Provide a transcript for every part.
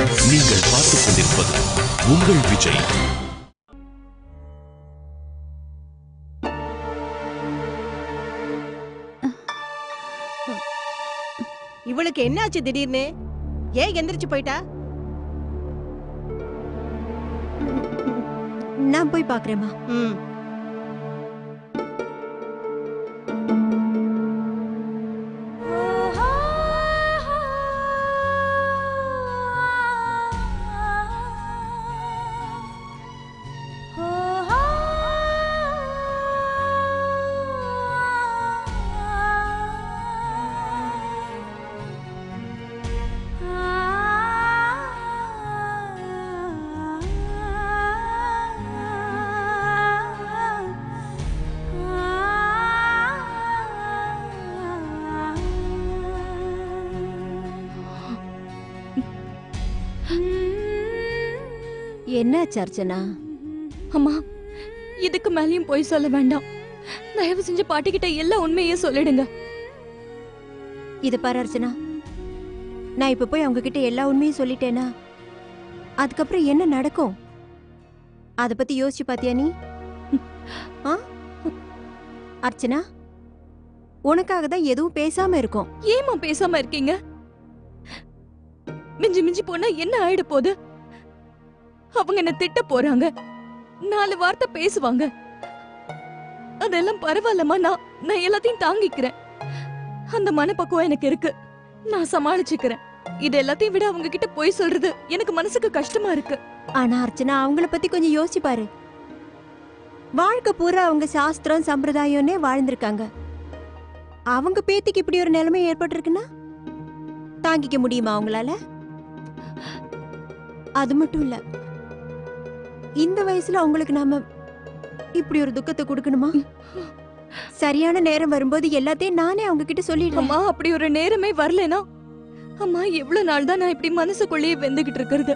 நீங்கள் பார்த்துக் கொண்டிருப்பது உங்கள் விஜய் இவளுக்கு என்னாச்சு திடீர்னு ஏன் எந்திரிச்சு போயிட்டா நான் போய் பாக்குறேம்மா ம் என்னாச்சு அர்ச்சனா அம்மா இதுக்கு மேலயும் போய் சொல்ல வேண்டாம் தயவு செஞ்சு பாட்டிக்கிட்ட எல்லா உண்மையே சொல்லிடுங்க இது பாரு அர்ச்சனா நான் இப்ப போய் அவங்க கிட்ட எல்லா உண்மையும் சொல்லிட்டேனா அதுக்கப்புறம் என்ன நடக்கும் அத பத்தி யோசிச்சு பாத்தியா நீ ஆ? அர்ச்சனா உனக்காக தான் எதுவும் பேசாம இருக்கும் ஏமா பேசாம இருக்கீங்க மிஞ்சி மிஞ்சி போனா என்ன ஆயிட போகுது அவங்க என்ன திட்ட போறாங்க நாலு வார்த்தை பேசுவாங்க அதெல்லாம் பரவாயில்லம்மா நான் நான் எல்லாத்தையும் தாங்கிக்கிறேன் அந்த மனப்பக்குவம் எனக்கு இருக்கு நான் சமாளிச்சுக்கிறேன் இது எல்லாத்தையும் விட அவங்க கிட்ட போய் சொல்றது எனக்கு மனசுக்கு கஷ்டமா இருக்கு ஆனா அர்ச்சனா அவங்கள பத்தி கொஞ்சம் யோசிச்சு பாரு வாழ்க்கை பூரா அவங்க சாஸ்திரம் சம்பிரதாயம்னே வாழ்ந்திருக்காங்க அவங்க பேத்திக்கு இப்படி ஒரு நிலைமை ஏற்பட்டிருக்குன்னா தாங்கிக்க முடியுமா அவங்களால அது மட்டும் இல்ல இந்த வயசுல அவங்களுக்கு நாம இப்படி ஒரு துக்கத்தை கொடுக்கணுமா சரியான நேரம் வரும்போது எல்லாத்தையும் நானே அவங்க கிட்ட சொல்லிடுறேன் அம்மா அப்படி ஒரு நேரமே வரலனா அம்மா எவ்வளவு நாள் தான் நான் இப்படி மனசுக்குள்ளேயே வெந்துகிட்டு இருக்கிறது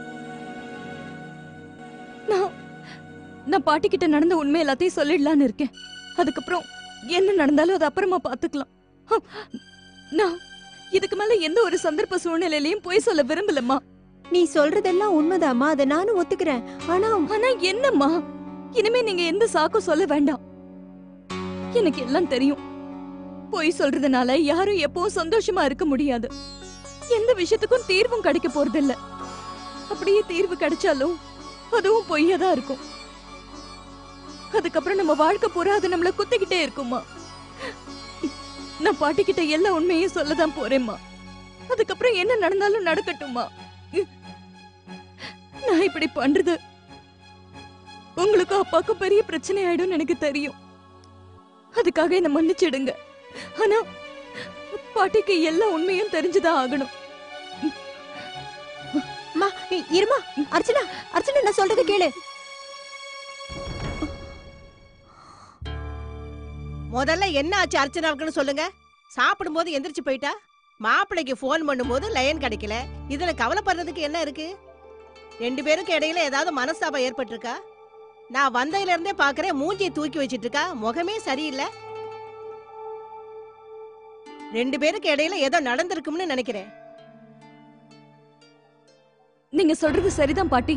நான் நான் பாட்டி கிட்ட நடந்த உண்மை எல்லாத்தையும் சொல்லிடலான்னு இருக்கேன் அதுக்கப்புறம் என்ன நடந்தாலும் அது அப்புறமா பாத்துக்கலாம் ஹம், நான் இதுக்கு மேல எந்த ஒரு சந்தர்ப்ப சூழ்நிலையிலயும் போய் சொல்ல விரும்பலம்மா நீ சொல்றதெல்லாம் உண்மைதாம்மா அதை நானும் ஒத்துக்கிறேன் ஆனா ஆனா என்னம்மா இனிமே நீங்க எந்த சாக்கும் சொல்ல வேண்டாம் எனக்கு எல்லாம் தெரியும் பொய் சொல்றதுனால யாரும் எப்பவும் சந்தோஷமா இருக்க முடியாது எந்த விஷயத்துக்கும் தீர்வும் கிடைக்க போறதில்ல அப்படியே தீர்வு கிடைச்சாலும் அதுவும் பொய்யா தான் இருக்கும் அதுக்கப்புறம் நம்ம வாழ்க்கை பூரா அது நம்மள குத்திக்கிட்டே இருக்குமா நான் பாட்டிக்கிட்ட எல்லா உண்மையும் சொல்லதான் போறேம்மா அதுக்கப்புறம் என்ன நடந்தாலும் நடக்கட்டுமா நான் இப்படி பண்றது உங்களுக்கும் அப்பாவுக்கும் பெரிய பிரச்சனை ஆயிடும்னு எனக்கு தெரியும் அதுக்காக என்ன மன்னிச்சிடுங்க ஆனா பாட்டிக்கு எல்லா உண்மையும் தெரிஞ்சுதான் ஆகணும் அம்மா நீ இருமா அர்ச்சனா அர்ச்சனா நான் சொல்றத கேளு முதல்ல என்ன ஆச்சு அர்ச்சனாவுக்குன்னு சொல்லுங்க சாப்பிடும்போது எந்திரிச்சு போயிட்டா மாப்பிள்ளைக்கு ஃபோன் பண்ணும்போது லைன் கிடைக்கல இதுல கவலைப்படுறதுக்கு என்ன இருக்கு ரெண்டு பேருக்கு இடையில ஏதாவது மனஸ்தாபம் ஏற்பட்டிருக்கா நான் வந்ததுல இருந்தே பாக்குறேன் மூஞ்சியை தூக்கி வச்சிட்டு இருக்கா முகமே சரியில்லை ரெண்டு பேருக்கு இடையில ஏதோ நடந்திருக்கும்னு நினைக்கிறேன் நீங்க சொல்றது சரிதான் பாட்டி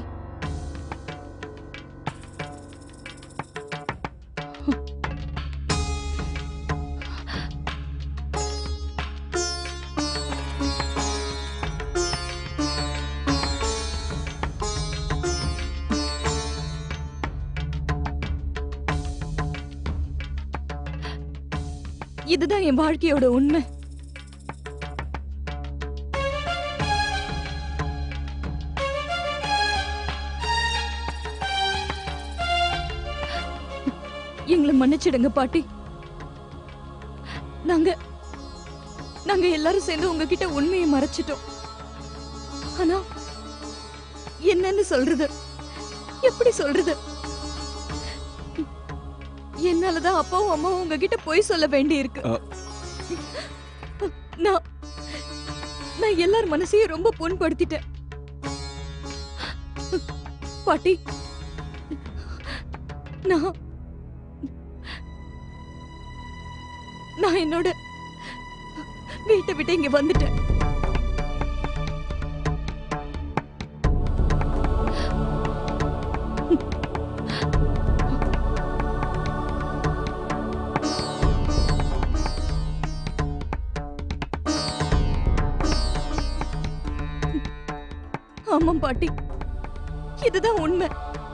இதுதான் என் வாழ்க்கையோட உண்மை எங்களை மன்னிச்சிடுங்க பாட்டி நாங்க நாங்க எல்லாரும் சேர்ந்து உங்ககிட்ட உண்மையை மறைச்சிட்டோம் ஆனா என்னன்னு சொல்றது எப்படி சொல்றது என்னாலதான் அப்பாவும் அம்மாவும் உங்ககிட்ட போய் சொல்ல வேண்டி இருக்கு அ. நான் நான் எல்லார் மனசையும் ரொம்ப புண்படுத்திட்டேன் பாட்டி நான் நான் என்னோட வீட்டை விட்டு இங்க வந்துட்டேன் ஆமாம் பாட்டி இதுதான் உண்மை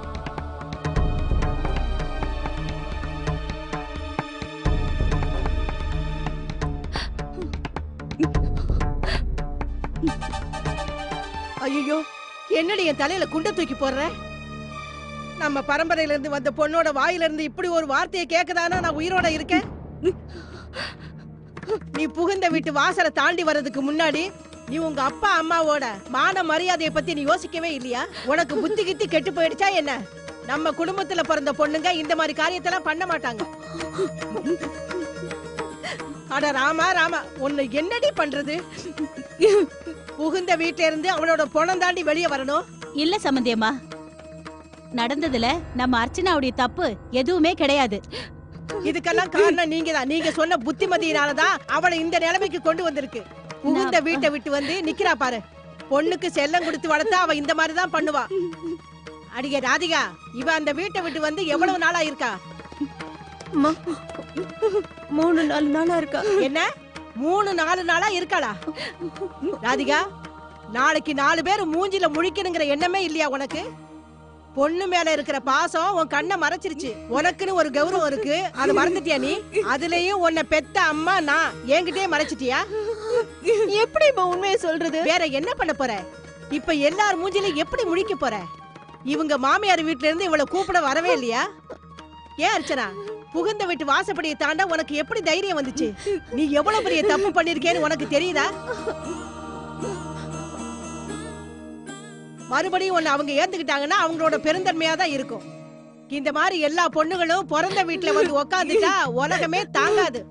ஐயோ என்னடி என் தலையில குண்ட தூக்கி போடுற நம்ம பரம்பரையில இருந்து வந்த பொண்ணோட வாயில இருந்து இப்படி ஒரு வார்த்தையை கேக்குதானா நான் உயிரோட இருக்கேன் நீ புகுந்த வீட்டு வாசலை தாண்டி வர்றதுக்கு முன்னாடி நீ உங்க அப்பா அம்மாவோட மான மரியாதையை பத்தி நீ யோசிக்கவே இல்லையா உனக்கு புத்தி கித்தி கெட்டு போயிடுச்சா என்ன நம்ம குடும்பத்துல பிறந்த பொண்ணுங்க இந்த மாதிரி காரியத்தெல்லாம் பண்ண மாட்டாங்க அட ராமா ராமா உன்னை என்னடி பண்றது புகுந்த வீட்ல இருந்து அவனோட பொணம் தாண்டி வெளியே வரணும் இல்ல சம்பந்தியம்மா நடந்ததுல நம்ம அர்ச்சனாவுடைய தப்பு எதுவுமே கிடையாது இதுக்கெல்லாம் காரணம் நீங்க தான் நீங்க சொன்ன புத்திமதியினாலதான் அவளை இந்த நிலைமைக்கு கொண்டு வந்திருக்கு புகுந்த வீட்டை விட்டு வந்து நிக்கிறா பாரு பொண்ணுக்கு செல்லம் கொடுத்து வளர்த்தா அவ இந்த மாதிரி தான் பண்ணுவா அடிக ராதிகா இவ அந்த வீட்டை விட்டு வந்து எவ்வளவு நாளா இருக்கா அம்மா மூணு நாலு நாளா இருக்கா என்ன மூணு நாலு நாளா இருக்காளா ராதிகா நாளைக்கு நாலு பேர் மூஞ்சில முழிக்கணுங்கிற எண்ணமே இல்லையா உனக்கு பொண்ணு மேல இருக்கிற பாசம் உன் கண்ணை மறைச்சிருச்சு உனக்குன்னு ஒரு கௌரவம் இருக்கு அதை மறந்துட்டியா நீ அதுலயும் உன்னை பெத்த அம்மா நான் என்கிட்டயே மறைச்சிட்டியா எப்படி இப்ப உண்மையை சொல்றது வேற என்ன பண்ண போற இப்ப எல்லார் மூஞ்சிலும் எப்படி முழிக்க போற இவங்க மாமியார் வீட்ல இருந்து இவள கூப்பிட வரவே இல்லையா ஏன் அர்ச்சனா புகுந்த வீட்டு வாசப்படியை தாண்ட உனக்கு எப்படி தைரியம் வந்துச்சு நீ எவ்வளவு பெரிய தப்பு பண்ணிருக்கேன்னு உனக்கு தெரியுதா மறுபடியும் உன்னை அவங்க ஏத்துக்கிட்டாங்கன்னா அவங்களோட பெருந்தன்மையா தான் இருக்கும் இந்த மாதிரி எல்லா பொண்ணுகளும் பிறந்த வீட்டுல வந்து உக்காந்துட்டா உலகமே தாங்காது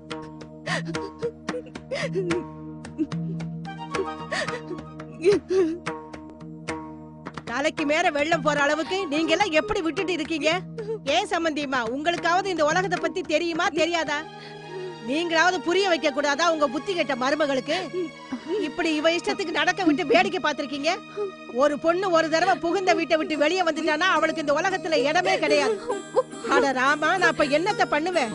தலைக்கு மேல வெள்ளம் போற அளவுக்கு நீங்க எல்லாம் எப்படி விட்டுட்டு இருக்கீங்க ஏன் சம்பந்தியமா உங்களுக்காவது இந்த உலகத்தை பத்தி தெரியுமா தெரியாதா நீங்களாவது புரிய வைக்க கூடாதா உங்க புத்தி கெட்ட மருமகளுக்கு இப்படி இவ இஷ்டத்துக்கு நடக்க விட்டு வேடிக்கை பார்த்திருக்கீங்க ஒரு பொண்ணு ஒரு தடவை புகுந்த வீட்டை விட்டு வெளியே வந்துட்டானா அவளுக்கு இந்த உலகத்துல இடமே கிடையாது அட ராமா நான் இப்ப என்னத்த பண்ணுவேன்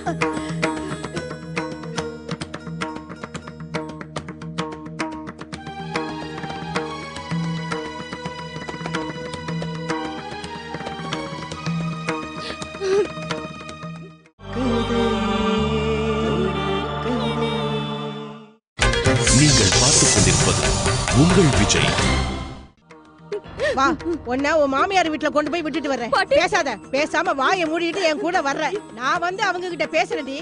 நீங்கள் பார்த்துக் கொண்டிருப்பது உங்கள் விஜய் வா உன்ன உன் மாமியார் வீட்டுல கொண்டு போய் விட்டுட்டு வர்றேன் பாட்டி. பேசாத பேசாம வாயை மூடிட்டு என் கூட வர்ற நான் வந்து அவங்க கிட்ட பேசுறேன்டி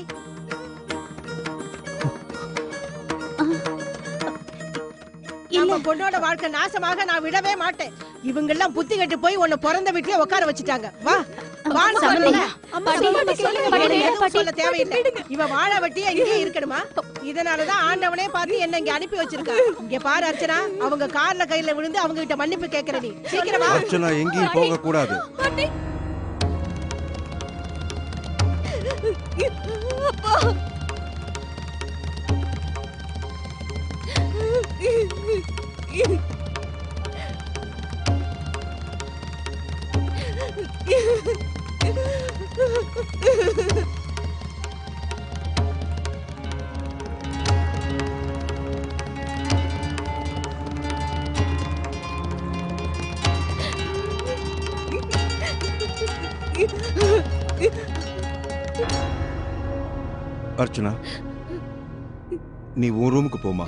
நம்ம பொண்ணோட வாழ்க்கை நாசமாக நான் விடவே மாட்டேன் இவங்க எல்லாம் புத்தி கட்டு போய் உன்னை பிறந்த வீட்லயே உட்கார வச்சுட்டாங்க வா வான்னு சம்மந்தி. சொல்லுங்க. பாட்டி, பாட்டி, சொல்லுங்க, வேற பாட்டி. எதுவும் சொல்ல தேவையில்லை இவ வாழ வெட்டியா இங்கே இருக்கணுமா இதனாலதான் ஆண்டவனே பார்த்து என்ன இங்க அனுப்பி வச்சிருக்கா இங்க பாரு அர்ச்சனா அவங்க கார்ல கையில விழுந்து அவங்க கிட்ட மன்னிப்பு கேக்குற நீ சீக்கிரமா அர்ச்சனா எங்கேயும் போக கூடாது பாட்டி அப்பா அர்ச்சனா நீ உன் ரூமுக்கு போமா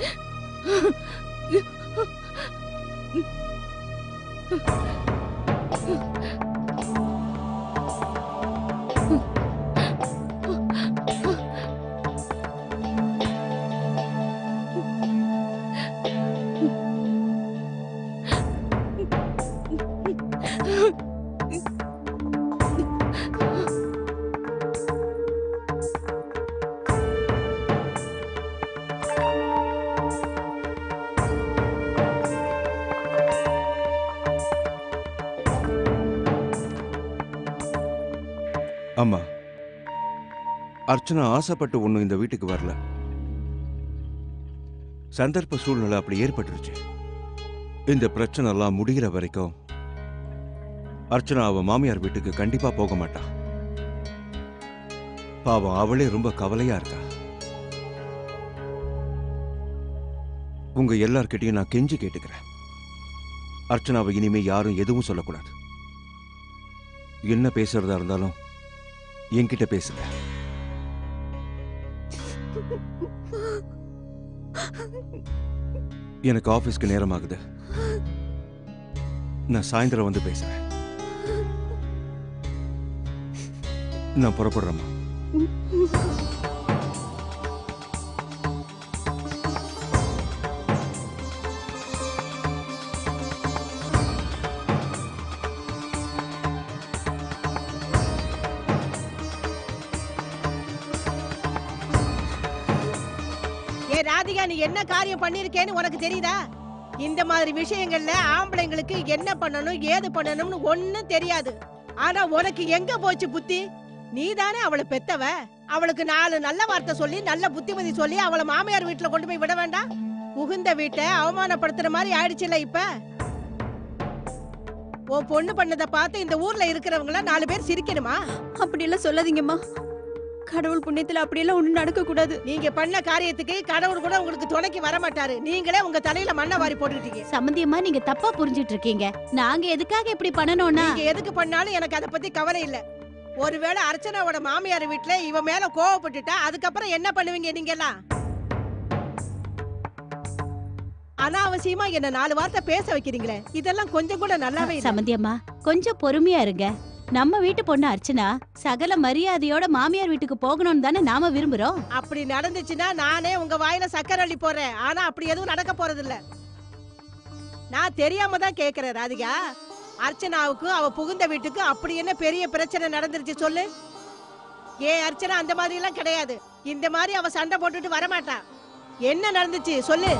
ஆமா அர்ச்சனா ஆசைப்பட்டு ஒன்றும் இந்த வீட்டுக்கு வரல சந்தர்ப்ப சூழ்நிலை அப்படி ஏற்பட்டுருச்சு இந்த பிரச்சனை எல்லாம் முடிகிற வரைக்கும் அர்ச்சனா அவ மாமியார் வீட்டுக்கு கண்டிப்பா போக மாட்டா பாவம் அவளே ரொம்ப கவலையா இருக்கா உங்க எல்லார்கிட்டயும் நான் கெஞ்சி கேட்டுக்கிறேன் அர்ச்சனாவை இனிமே யாரும் எதுவும் சொல்லக்கூடாது என்ன பேசுறதா இருந்தாலும் என்கிட்ட பேசுங்க எனக்கு ஆபீஸ்க்கு நேரம் ஆகுது நான் சாயந்தரம் வந்து பேசுறேன் நான் புறப்படுறேம்மா ஏ ராதிகா நீ என்ன காரியம் பண்ணிருக்கேன்னு உனக்கு தெரியுதா இந்த மாதிரி விஷயங்கள்ல ஆம்பளைங்களுக்கு என்ன பண்ணணும் ஏது பண்ணணும்னு ஒண்ணும் தெரியாது ஆனா உனக்கு எங்க போச்சு புத்தி நீ தானே அவளை பெத்தவ அவளுக்கு நாலு நல்ல வார்த்தை சொல்லி நல்ல புத்திமதி சொல்லி அவளை மாமியார் வீட்டுல கொண்டு போய் விட வேண்டாம் புகுந்த வீட்டை அவமானப்படுத்துற மாதிரி ஆயிடுச்சுல்ல இப்ப உன் பொண்ணு பண்ணதை பார்த்து இந்த ஊர்ல இருக்கிறவங்கள நாலு பேர் சிரிக்கணுமா அப்படியெல்லாம் சொல்லாதீங்கம்மா கடவுள் புண்ணியத்துல அப்படியெல்லாம் ஒண்ணும் நடக்க கூடாது நீங்க பண்ண காரியத்துக்கு கடவுள் கூட உங்களுக்கு துணைக்கு வர மாட்டாரு நீங்களே உங்க தலையில மண்ணை வாரி போட்டுக்கிட்டீங்க சம்பந்தியம்மா நீங்க தப்பா புரிஞ்சிட்டு இருக்கீங்க நாங்க எதுக்காக இப்படி பண்ணணும்னா நீங்க எதுக்கு பண்ணாலும் எனக்கு அதை பத்தி கவலை இல்ல ஒருவேளை அர்ச்சனாவோட மாமியார் வீட்ல இவ மேல கோவப்பட்டுட்டா அதுக்கப்புறம் என்ன பண்ணுவீங்க நீங்க எல்லாம் அனாவசியமா என்ன நாலு வார்த்தை பேச வைக்கிறீங்களே இதெல்லாம் கொஞ்சம் கூட நல்லாவே இல்ல சம்பந்தியம்மா கொஞ்சம் பொறுமையா இருங்க நம்ம வீட்டு பொண்ணு அர்ச்சனா சகல மரியாதையோட மாமியார் வீட்டுக்கு போகணும்னு தானே நாம விரும்புறோம் அப்படி நடந்துச்சுன்னா நானே உங்க வாயில சக்கரை அள்ளி போறேன் ஆனா அப்படி எதுவும் நடக்க போறது இல்ல நான் தெரியாம தான் கேக்குறேன் ராதிகா அர்ச்சனாவுக்கு அவ புகுந்த வீட்டுக்கு அப்படி என்ன பெரிய பிரச்சனை நடந்துருச்சு சொல்லு ஏ அர்ச்சனா அந்த மாதிரி எல்லாம் கிடையாது இந்த மாதிரி அவ சண்டை போட்டுட்டு வரமாட்டா என்ன நடந்துச்சு சொல்லு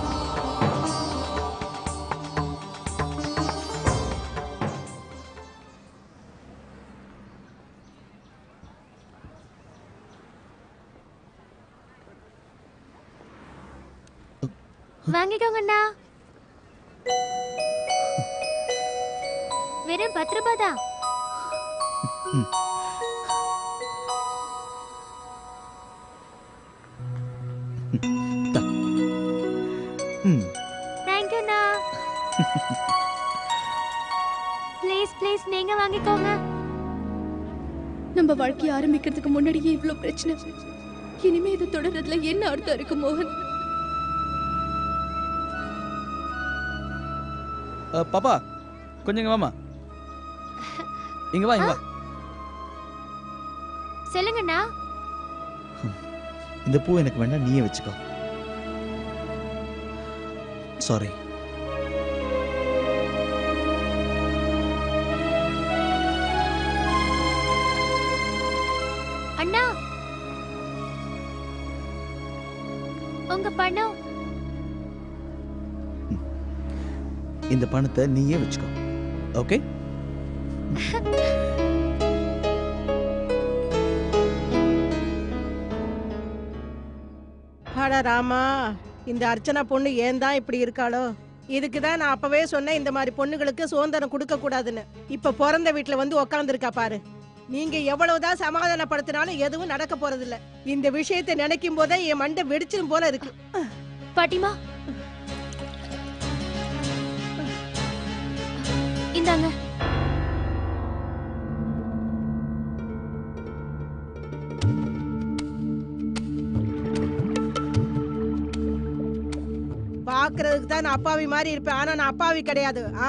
வாங்கிக்கோங்கண்ணா வெறும் பத்து ரூபாய் தான் ம் தேங்க்யூண்ணா ப்ளீஸ் ப்ளீஸ் நீங்க வாங்கிக்கோங்க நம்ம வாழ்க்கைய ஆரம்பிக்கிறதுக்கு முன்னாடியே இவ்ளோ பிரச்சனை இனிமே இது தொடர்றதுல என்ன அர்த்தம் இருக்கு மோகன் அ, பாப்பா கொஞ்சம் இங்க வாமா இங்க வா இங்க வா சொல்லுங்கண்ணா இந்த பூ எனக்கு வேண்டாம் நீயே வச்சுக்கோ சாரி அண்ணா உங்க பணம் இந்த பணத்தை நீயே வச்சுக்கோ ஓகே அட ராமா இந்த அர்ச்சனா பொண்ணு ஏன் தான் இப்படி இருக்காளோ இதுக்கு தான் நான் அப்பவே சொன்னேன் இந்த மாதிரி பொண்ணுங்களுக்கு சுதந்திரம் கொடுக்க கூடாதுன்னு இப்ப பிறந்த வீட்டுல வந்து உக்காந்துருக்கா பாரு நீங்க எவ்வளவுதான் சமாதானப்படுத்தினாலும் எதுவும் நடக்க போறது இல்ல இந்த விஷயத்தை நினைக்கும் போதே என் மண்டை வெடிச்சிடும் போல இருக்கு பாட்டிமா இந்தாங்க பாக்குறதுக்கு தான் நான் அப்பாவி மாதிரி இருப்பேன் ஆனா நான் அப்பாவி கிடையாது ஆ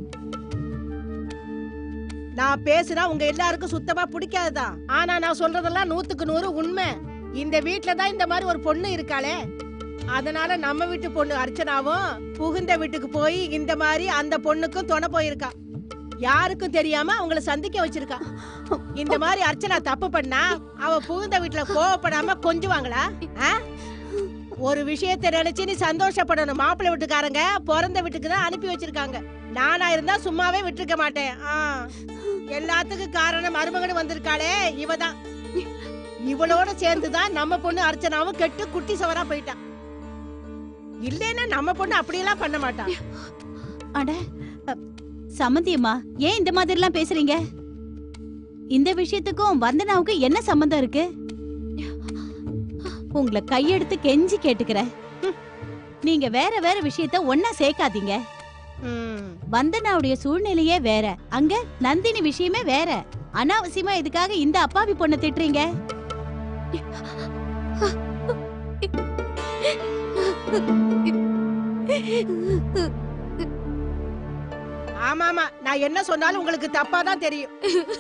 நான் பேசுனா உங்க எல்லாருக்கும் சுத்தமா பிடிக்காதுதான் ஆனா நான் சொல்றதெல்லாம் நூத்துக்கு நூறு உண்மை இந்த வீட்ல தான் இந்த மாதிரி ஒரு பொண்ணு இருக்காளே அதனால நம்ம வீட்டு பொண்ணு அர்ச்சனாவும் புகுந்த வீட்டுக்கு போய் இந்த மாதிரி அந்த பொண்ணுக்கும் துணை போயிருக்கா யாருக்கும் தெரியாம அவங்கள சந்திக்க வச்சிருக்கா இந்த மாதிரி அர்ச்சனா தப்பு பண்ணா அவ புகுந்த வீட்டுல கோவப்படாம கொஞ்சுவாங்களா ஆ? ஒரு விஷயத்தை நினைச்சு நீ சந்தோஷப்படணும் மாப்பிள்ளை வீட்டுக்காரங்க பிறந்த வீட்டுக்கு தான் அனுப்பி வச்சிருக்காங்க நானா இருந்தா சும்மாவே விட்டுருக்க மாட்டேன் ஆ. எல்லாத்துக்கும் காரணம் மருமகன் வந்திருக்காளே இவதான் இவளோட சேர்ந்துதான் நம்ம பொண்ணு அர்ச்சனாவும் கெட்டு குட்டி சவரா போயிட்டா இல்லைன்னா நம்ம பொண்ணு அப்படியெல்லாம் பண்ண மாட்டா அட அ, சம்மந்தியம்மா ஏன் இந்த மாதிரி எல்லாம் பேசுறீங்க இந்த விஷயத்துக்கும் வந்தனாவுக்கும் என்ன சம்பந்தம் இருக்கு உங்களை கையெடுத்து கெஞ்சி கேட்டுக்கிறேன் ஹம். நீங்க வேற வேற விஷயத்த ஒன்னா சேர்க்காதீங்க ம். வந்தனாவுடைய சூழ்நிலையே வேற அங்க நந்தினி விஷயமே வேற அனாவசியமா இதுக்காக இந்த அப்பாவி பொண்ணை திட்டுறீங்க ஆமாமா நான் என்ன சொன்னாலும் உங்களுக்கு தப்பா தான் தெரியும்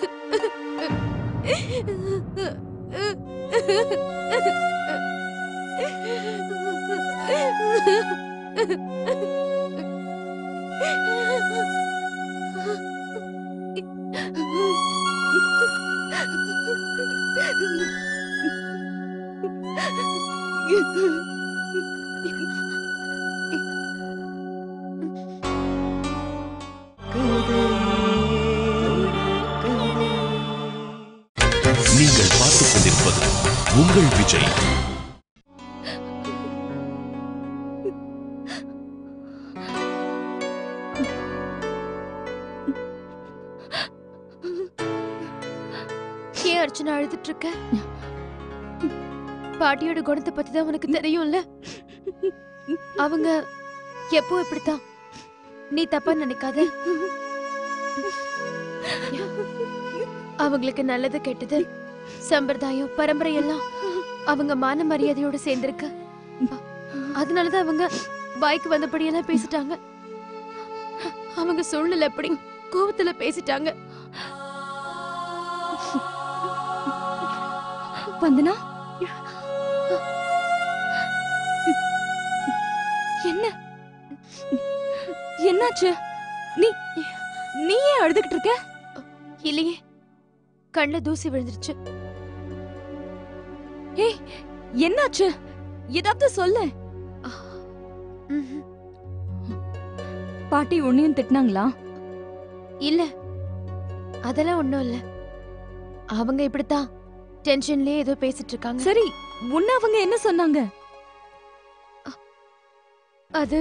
நீங்கள் பார்த்துக் கொண்டிருப்பது உங்கள் விஜய் ஏன் அர்ச்சனா அழுதுட்டு இருக்க பாட்டியோட குணத்தை பத்தி தான் உனக்கு தெரியும்ல அவங்க எப்போ இப்படித்தான் நீ தப்பா நினைக்காத அவங்களுக்கு நல்லது கெட்டது சம்பிரதாயம் பரம்பரை எல்லாம் அவங்க மான மரியாதையோட சேர்ந்திருக்கு அதனாலதான் அவங்க வாய்க்கு வந்தபடியெல்லாம் பேசிட்டாங்க அவங்க சூழ்நிலை எப்படி கோவத்துல பேசிட்டாங்க வந்தனா என்ன என்னாச்சு நீ நீ ஏன் அழுதுகிட்டு இருக்க இல்லையே கண்ணுல தூசி விழுந்துருச்சு ஏய் என்னாச்சு ஏதாவது சொல்லு ம்ஹும். பாட்டி உன்னையும் திட்டினாங்களா இல்ல அதெல்லாம் ஒண்ணும் இல்ல அவங்க இப்படித்தான் டென்ஷன்லயே ஏதோ பேசிட்டு இருக்காங்க சரி உன்ன அவங்க என்ன சொன்னாங்க அது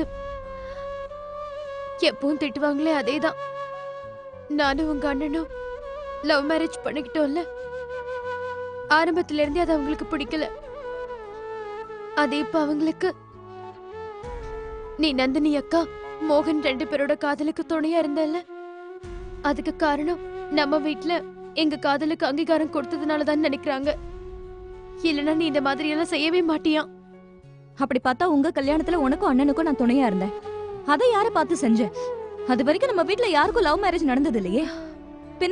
எப்பவும் திட்டுவாங்களே அதேதான் நானும் உங்க அண்ணனும் லவ் மேரேஜ் பண்ணிக்கிட்டோம்ல ஆரம்பத்துல இருந்தே அது அவங்களுக்கு பிடிக்கல அது இப்ப அவங்களுக்கு நீ நந்தினி அக்கா மோகன் ரெண்டு பேரோட காதலுக்கு துணையா இருந்தல்ல அதுக்கு காரணம் நம்ம வீட்ல எங்க காதலுக்கு அங்கீகாரம் கொடுத்ததுனால தான் நினைக்கிறாங்க இல்லனா நீ இந்த மாதிரி எல்லாம் செய்யவே மாட்டியா அப்படி பார்த்தா உங்க கல்யாணத்துல உனக்கும் அண்ணனுக்கும் நான் துணையா இருந்தேன் அதை யார பார்த்து செஞ்ச அது வரைக்கும் நம்ம வீட்ல யாருக்கும் லவ் மேரேஜ் நடந்தது இல்லையே பின்ன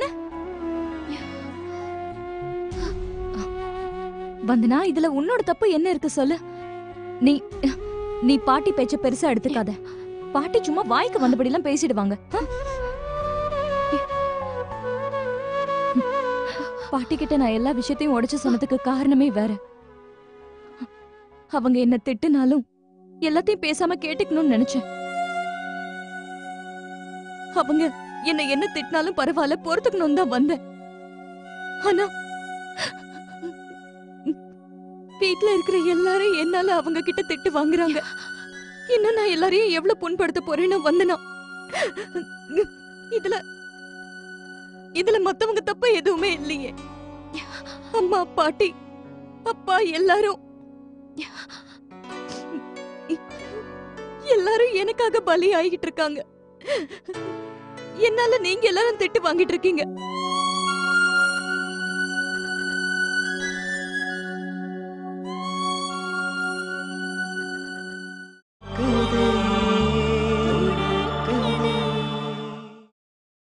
வந்தனா இதுல உன்னோட தப்பு என்ன இருக்கு சொல்லு நீ நீ பாட்டி பேச்ச பெருசா எடுத்துக்காத பாட்டி சும்மா வாய்க்கு வந்தபடி எல்லாம் பேசிடுவாங்க ஆ? பாட்டி கிட்ட நான் எல்லா விஷயத்தையும் உடைச்சு சொன்னதுக்கு காரணமே வேற அவங்க என்ன திட்டுனாலும் எல்லாத்தையும் பேசாம கேட்டுக்கணும்னு நினைச்சேன் அவங்க என்ன என்ன திட்டினாலும் பரவாயில்ல பொறுத்துக்கணும் தான் வந்தேன் ஆனா வீட்ல இருக்கிற எல்லாரும் என்னால அவங்க கிட்ட திட்டு வாங்குறாங்க இன்னும் நான் எல்லாரையும் எவ்வளவு புண்படுத்த போறேன்னு வந்தனா இதுல இதுல மத்தவங்க தப்பு எதுவுமே இல்லையே அம்மா பாட்டி அப்பா எல்லாரும் எல்லாரும் எனக்காக பலி ஆகிட்டு இருக்காங்க என்னால நீங்க எல்லாரும் திட்டு வாங்கிட்டு இருக்கீங்க